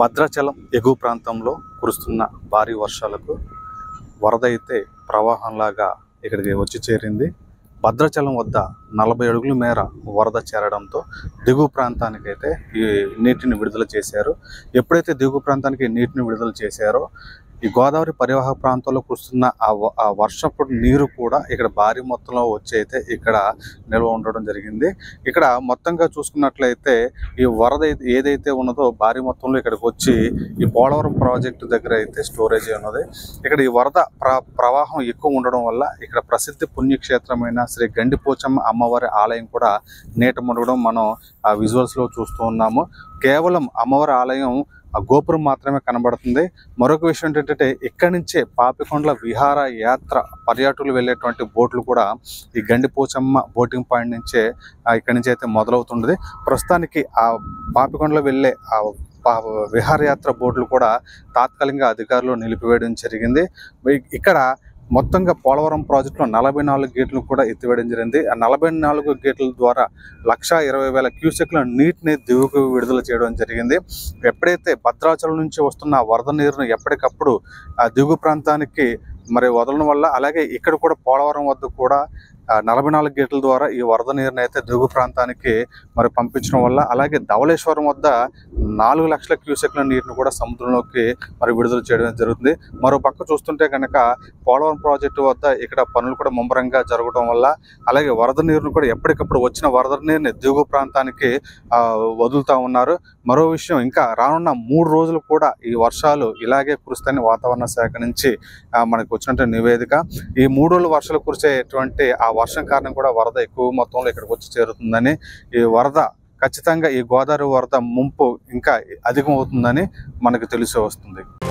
భద్రాచలం ఎగువ ప్రాంతంలో కురుస్తున్న భారీ వర్షాలకు వరద అయితే ప్రవాహంలాగా ఇక్కడికి వచ్చి చేరింది భద్రాచలం వద్ద నలభై అడుగుల మేర వరద చేరడంతో దిగువ ప్రాంతానికైతే ఈ నీటిని విడుదల చేశారు ఎప్పుడైతే దిగువ ప్రాంతానికి నీటిని విడుదల చేశారో ఈ గోదావరి పరివాహక ప్రాంతంలో కురుస్తున్న ఆ వ- ఆ వర్షపు నీరు కూడా ఇక్కడ భారీ మొత్తంలో వచ్చి అయితే ఇక్కడ నిల్వ ఉండడం జరిగింది ఇక్కడ మొత్తంగా చూసుకున్నట్లయితే ఈ వరద అయితే- ఏదైతే ఉన్నదో భారీ మొత్తంలో ఇక్కడికి వచ్చి ఈ పోలవరం ప్రాజెక్టు దగ్గర అయితే స్టోరేజ్ ఉన్నది ఇక్కడ ఈ వరద ప్ర ప్రవాహం ఎక్కువ ఉండడం వల్ల ఇక్కడ ప్రసిద్ధ పుణ్యక్షేత్రమైన శ్రీ గండిపోచమ్మ అమ్మవారి ఆలయం కూడా నీట మునగడం మనం ఆ విజువల్స్ లో చూస్తూ ఉన్నాము కేవలం అమ్మవారి ఆలయం ఆ గోపురం మాత్రమే కనబడుతుంది మరొక విషయం ఏంటంటే ఇక్కడి నుంచే పాపికొండల విహార యాత్ర పర్యాటకులు వెళ్ళేటువంటి బోట్లు కూడా ఈ గండిపోచమ్మ బోటింగ్ పాయింట్ నుంచే ఆ, ఇక్కడి నుంచి అయితే మొదలవుతుంది ప్రస్తుతానికి ఆ పాపికొండలో వెళ్ళే ఆ పా- విహారయాత్ర బోట్లు కూడా తాత్కాలికంగా అధికారులు నిలిపివేయడం జరిగింది ఇ- ఇక్కడ మొత్తంగా పోలవరం ప్రాజెక్టులో నలభై నాలుగు గేట్లు కూడా ఎత్తివేయడం జరిగింది ఆ నలభై నాలుగు గేట్ల ద్వారా లక్ష ఇరవై వేల క్యూసెక్ల నీటిని దిగువకు విడుదల చేయడం జరిగింది ఎప్పుడైతే భద్రాచలం నుంచి వస్తున్న ఆ వరద నీరును ఎప్పటికప్పుడు ఆ దిగువ ప్రాంతానికి మరి వదలడం వల్ల అలాగే ఇక్కడ కూడా పోలవరం వద్ద కూడా ఆ నలభై నాలుగు గేట్ల ద్వారా ఈ వరద నీరుని అయితే దిగువ ప్రాంతానికి మరి పంపించడం వల్ల అలాగే ధవళేశ్వరం వద్ద నాలుగు లక్షల క్యూసెక్ల నీటిని కూడా సముద్రంలోకి మరి విడుదల చేయడం జరుగుతుంది మరో పక్క చూస్తుంటే కనుక పోలవరం ప్రాజెక్టు వద్ద ఇక్కడ పనులు కూడా ముమ్మరంగా జరగడం వల్ల అలాగే వరద నీరును కూడా ఎప్పటికప్పుడు వచ్చిన వరద నీరుని దిగువ ప్రాంతానికి ఆ, వదులుతా ఉన్నారు మరో విషయం ఇంకా రానున్న మూడు రోజులు కూడా ఈ వర్షాలు ఇలాగే కురుస్తాయని వాతావరణ శాఖ నుంచి ఆ, మనకు వచ్చినటువంటి నివేదిక ఈ మూడు రోజులు వర్షాలు కురిసేటువంటి ఆ వర్షం కారణం కూడా వరద ఎక్కువ మొత్తంలో ఇక్కడికి వచ్చి చేరుతుందని ఈ వరద ఖచ్చితంగా ఈ గోదావరి వరద ముంపు ఇంకా అధికమవుతుందని మనకు తెలిసి వస్తుంది